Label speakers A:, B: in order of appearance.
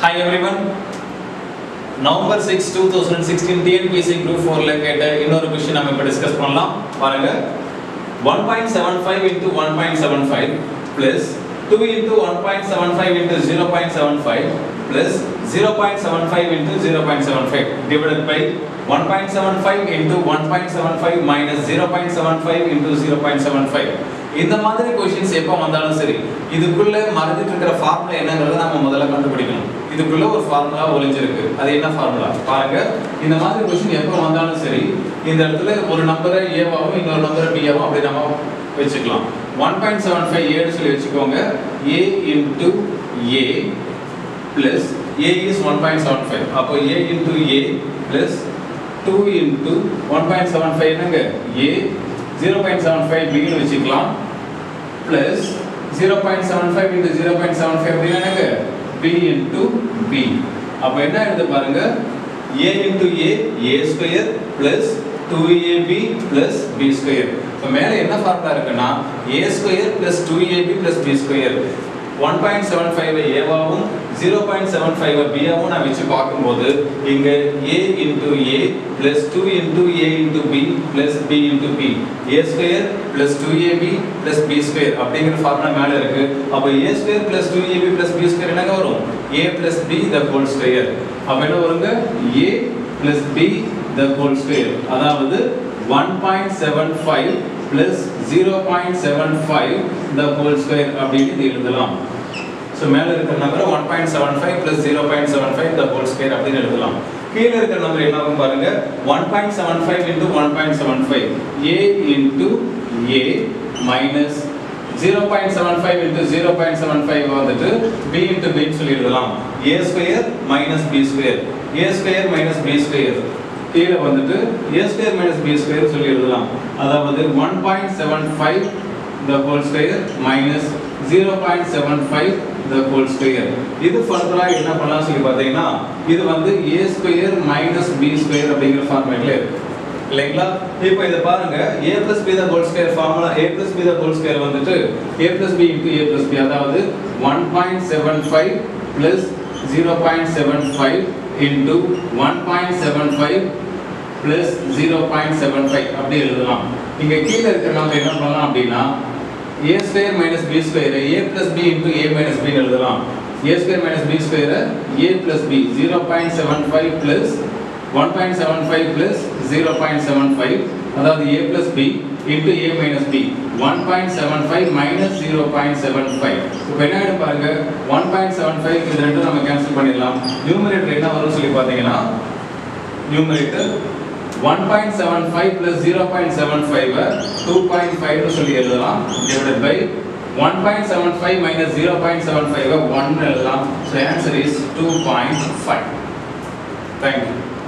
A: Hi everyone. November six two thousand sixteen TNPSC group ஃபோரில் கேட்ட இன்னொரு கொஸ்டின் நம்ம இப்போ டிஸ்கஸ் பண்ணலாம் பாருங்க one point seven five into one point seven five plus two into one point seven five into zero point seven five plus zero point seven five into zero point seven five divided by one point seven five into one point seven five minus zero point seven five into zero point seven five இந்த மாதிரி questions எப்போ வந்தாலும் சரி இதுக்குள்ள மறந்துட்டு இருக்கிற formula என்னங்கிறத நம்ம முதல்ல கண்டுபிடிக்கணும் இதுக்குள்ள ஒரு ஃபார்முலா ஒளிஞ்சிருக்கு அது என்ன ஃபார்முலா பாருங்க இந்த மாதிரி கொஸ்டின் எப்போ வந்தாலும் சரி இந்த இடத்துல ஒரு நம்பரை ஏவாவும் இன்னொரு நம்பரை பிஏவாவும் அப்படி நம்ம வச்சுக்கலாம் ஒன் பாயிண்ட் செவன் ஃபைவ் ஏன்னு சொல்லி வச்சுக்கோங்க a into a plus a is one point seven five அப்போ a into a plus two into one point seven five என்னங்க a zero point seven five பின்னு வச்சுக்கலாம் plus zero point seven five into zero point seven five அப்படின்னா என்னங்க b into b அப்ப என்ன எழுத பாருங்க a into a a square plus 2ab plus b square இப்போ மேலே என்ன ஃபார்முலா இருக்குன்னா a square plus 2ab plus b square 1.75 ஏவாவும் 0.75 பியாவும் நான் வச்சு பார்க்கும்போது இங்க a into a plus 2 into a into b plus b into b a square plus 2ab plus b square அப்படிங்கிற ஃபார்முலா மேல இருக்கு அப்ப a square plus 2ab plus b square என்னங்க வரும் a plus b the whole square அப்ப என்ன வருங்க a plus b the whole square அதாவது 1.75 plus 0.75 the whole square அப்படின்னு இது எழுதலாம் ஸோ மேலே இருக்கிற நம்பரை one point seven five plus zero point seven five the whole square அப்படின்னு எழுதலாம் கீழே இருக்கிற நம்பர் என்ன ஆகும் பாருங்க one point seven five into one point seven five a into a minus zero point seven five into zero point seven five வந்துட்டு b into பின்னு சொல்லி எழுதலாம் a square minus b square a square minus b square கீழே வந்துட்டு a square minus b square சொல்லி எழுதலாம் அதாவது one point seven five the whole square minus zero point seven five the whole square இது ஃபர்தரா என்ன பண்ணலாம் சொல்லி பார்த்தீங்கன்னா இது வந்து a square minus b square அப்படிங்கிற ஃபார்மேட்ல இருக்கு இல்லைங்களா இப்போ இதை பாருங்க a plus b the whole square formula a plus b the whole square வந்துட்டு a plus b into a plus b அதாவது one point seven five plus zero point seven five into one point seven five plus zero point seven five அப்படி எழுதலாம் இங்கே கீழே இருக்கிற நம்ம என்ன பண்ணலாம் அப்படின்னா a square minus b square a plus b into a minus பின்னு எழுதலாம் a square minus b square a plus b zero point seven five plus one point seven five plus zero point seven five அதாவது a plus b into a minus b one point seven five minus zero point seven five இப்போ என்ன ஆகிடும் பாருங்க one point seven five இது ரெண்டும் நம்ம cancel பண்ணிடலாம் numerator என்ன வரும்னு சொல்லி பார்த்தீங்கன்னா நியூமரேட்டர் 1.75 plus 0.75 2.5 னு சொல்லி எழுதலாம் divided by 1.75 minus 0.75 1 எழுதலாம் so answer is 2.5 thank you